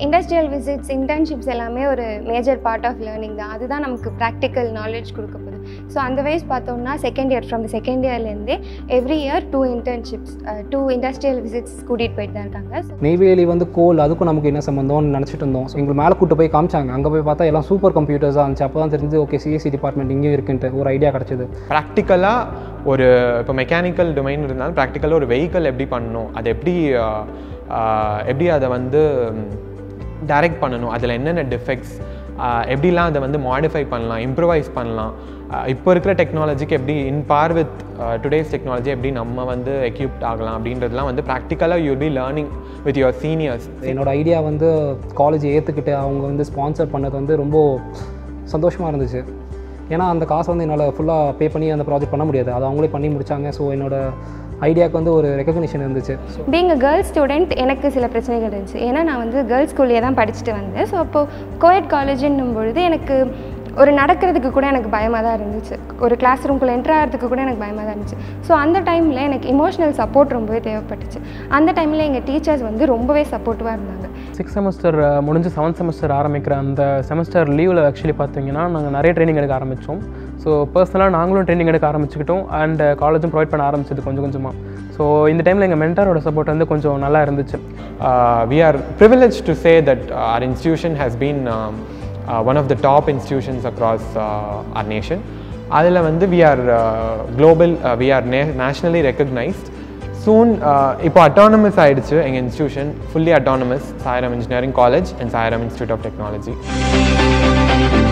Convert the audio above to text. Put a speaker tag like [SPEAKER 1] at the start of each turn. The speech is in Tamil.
[SPEAKER 1] இண்டஸ்ட்ரியல் விசிட்ஸ் இன்டர்ன்ஷிப்ஸ் எல்லாமே ஒரு மேஜர் பார்ட் ஆஃப் லேர்னிங் தான் அதுதான் நமக்கு ப்ராக்டிக்கல் நாலேஜ் கொடுக்க போகுது ஸோ அந்த வைஸ் பார்த்தோம்னா செகண்ட் இயர் ஃப்ரம் செகண்ட் இயர்லேருந்தே every year two internships two industrial visits கூட்டிகிட்டு போயிட்டு தான் இருக்காங்க ஸோ
[SPEAKER 2] நெய்வேலி வந்து கோல் அதுக்கும் நமக்கு என்ன சம்மந்தம்னு நினச்சிட்டு இருந்தோம் ஸோ எங்களுக்கு மேலே கூட்டு போய் காமிச்சாங்க அங்கே போய் பார்த்தா எல்லாம் சூப்பர் கம்ப்யூட்டர்ஸாக இருந்துச்சு அப்போ தான் தெரிஞ்சு ஓகே சிஎஸ்சி டிபார்ட்மெண்ட் இங்கேயும் இருக்குன்ட்டு ஒரு ஐடியா கிடச்சிது
[SPEAKER 3] ப்ராக்டிக்கலாக ஒரு இப்போ மெக்கானிக்கல் டொமைன் இருந்தாலும் ப்ராக்டிக்கலாக ஒரு வெஹிக்கல் எப்படி பண்ணணும் அது எப்படி ஆஹ், ஆஹ், எப்படி அதை வந்து டைரக்ட் பண்ணணும் அதில் என்னென்ன டிஃபெக்ட்ஸ் எப்படிலாம் அதை வந்து மாடிஃபை பண்ணலாம் இம்ப்ரூவைஸ் பண்ணலாம் ஆஹ், இப்போ இருக்கிற டெக்னாலஜிக்கு எப்படி in par with today's technology எப்படி நம்ம வந்து எக்யூப்ட் ஆகலாம் அப்படின்றதுலாம் வந்து ப்ராக்டிக்கலாக you be learning with your seniors
[SPEAKER 2] என்னோட ஐடியா வந்து காலேஜ் ஏற்றுக்கிட்டு அவங்க வந்து ஸ்பான்சர் பண்ணது வந்து ரொம்ப சந்தோஷமாக இருந்துச்சு ஏன்னா அந்த காசை வந்து என்னால் ஃபுல்லாக பே பண்ணி அந்த ப்ராஜெக்ட் பண்ண முடியாது அது அவங்களே பண்ணி முடிச்சாங்க ஸோ என்னோட ஐடியாவுக்கு வந்து ஒரு ரெக்கக்னிஷன் இருந்துச்சு so
[SPEAKER 1] being a girls student எனக்கு சில பிரச்சனைகள் இருந்துச்சு ஏன்னா நான் வந்து கேர்ள்ஸ் ஸ்கூல்லே தான் படிச்சுட்டு வந்தேன் ஸோ அப்போது கோயட் காலேஜுன்னும் பொழுது எனக்கு ஒரு நடக்கிறதுக்கு கூட எனக்கு பயமாக தான் இருந்துச்சு ஒரு கிளாஸ் ரூம்குள்ளே என்ட்ரு ஆகிறதுக்கு கூட எனக்கு பயமாக தான் இருந்துச்சு ஸோ அந்த டைமில் எனக்கு இமோஷனல் சப்போர்ட் ரொம்பவே தேவைப்பட்டுச்சு அந்த டைமில் எங்கள் டீச்சர்ஸ் வந்து ரொம்பவே சப்போர்ட்டிவாக இருந்தாங்க
[SPEAKER 4] சிக்ஸ் செமஸ்டர் முடிஞ்சு செவன்த் செமஸ்டர் ஆரம்பிக்கிற அந்த செமஸ்டர் லீவில் ஆக்சுவலி பார்த்தீங்கன்னா நாங்கள் நிறைய ட்ரைனிங் எடுக்க ஆரம்பித்தோம் ஸோ பர்சனலாக நாங்களும் ட்ரைனிங் எடுக்க ஆரம்பிச்சுக்கிட்டோம் அண்ட் காலேஜும் ப்ரொவைட் பண்ண ஆரம்பிச்சது கொஞ்சம் கொஞ்சமாக ஸோ இந்த டைமில் எங்கள் மென்டாரோட சப்போர்ட் வந்து கொஞ்சம் நல்லா இருந்துச்சு
[SPEAKER 3] uh, we are privileged to say that uh, our institution has been um, uh, one of the top institutions across uh, our nation. அதில் வந்து we are uh, global, uh, we are na- nationally recognized. Soon, uh, இப்போ autonomous ஆயிடுச்சு எங்கள் institution fully autonomous Sairam engineering college and Sairam institute of technology